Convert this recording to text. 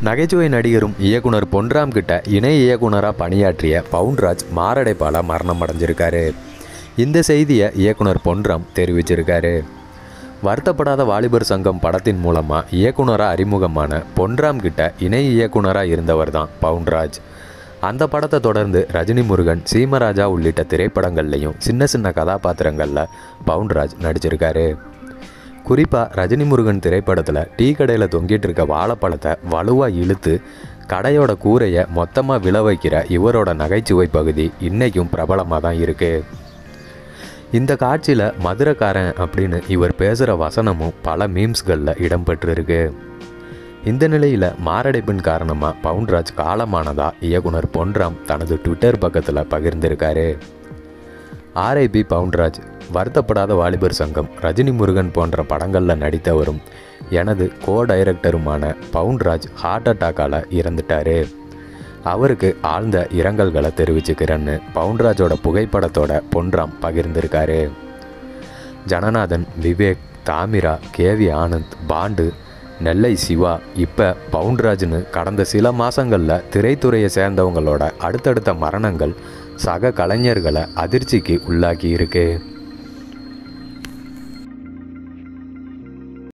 நகைச்சுவை நடிகரும் இயக்குனர் பொன்ராம் கிட்ட இணை இயக்குனராக பணியாற்றிய பவுன்ராஜ் மாரடைப்பால் மரணம் அடைஞ்சிருக்காரு இந்த செய்தியை இயக்குனர் பொன்ராம் தெரிவிச்சிருக்காரு வருத்தப்படாத வாலிபர் சங்கம் படத்தின் மூலமாக இயக்குனராக அறிமுகமான பொன்ராம் கிட்ட இணை இயக்குனராக இருந்தவர் தான் பவுன்ராஜ் அந்த படத்தை தொடர்ந்து ரஜினி முருகன் சீமராஜா உள்ளிட்ட திரைப்படங்கள்லையும் சின்ன சின்ன கதாபாத்திரங்களில் பவுன்ராஜ் நடிச்சிருக்காரு குறிப்பாக ரஜினி முருகன் திரைப்படத்தில் டீ கடையில் தொங்கிட்டு இருக்க வாழைப்பழத்தை வலுவாக இழுத்து கடையோட கூரையை மொத்தமாக விழ வைக்கிற இவரோட நகைச்சுவை பகுதி இன்றைக்கும் பிரபலமாக தான் இருக்குது இந்த காட்சியில் மதுரக்காரன் அப்படின்னு இவர் பேசுகிற வசனமும் பல மீம்ஸ்களில் இடம்பெற்றிருக்கு இந்த நிலையில் மாரடைப்பின் காரணமாக பவுன்ராஜ் காலமானதா இயக்குனர் பொன்ராம் தனது ட்விட்டர் பக்கத்தில் பகிர்ந்திருக்காரு ஆர்ஐபி பவுன்ராஜ் வருத்தப்படாத வாலிபர் சங்கம் ரஜினி முருகன் போன்ற படங்களில் நடித்தவரும் எனது கோ டைரக்டருமான பவுன்ராஜ் ஹார்ட் அட்டாக்கால் இறந்துட்டாரு அவருக்கு ஆழ்ந்த இரங்கல்களை தெரிவிச்சுக்கிறேன்னு பவுன்ராஜோட புகைப்படத்தோட பொன்ராம் பகிர்ந்திருக்காரு ஜனநாதன் விவேக் தாமிரா கேவி ஆனந்த் பாண்டு நெல்லை சிவா இப்போ பவுன்ராஜ்னு கடந்த சில மாதங்களில் திரைத்துறையை சேர்ந்தவங்களோட அடுத்தடுத்த மரணங்கள் சக கலைஞர்களை அதிர்ச்சிக்கு உள்ளாக்கி இருக்கு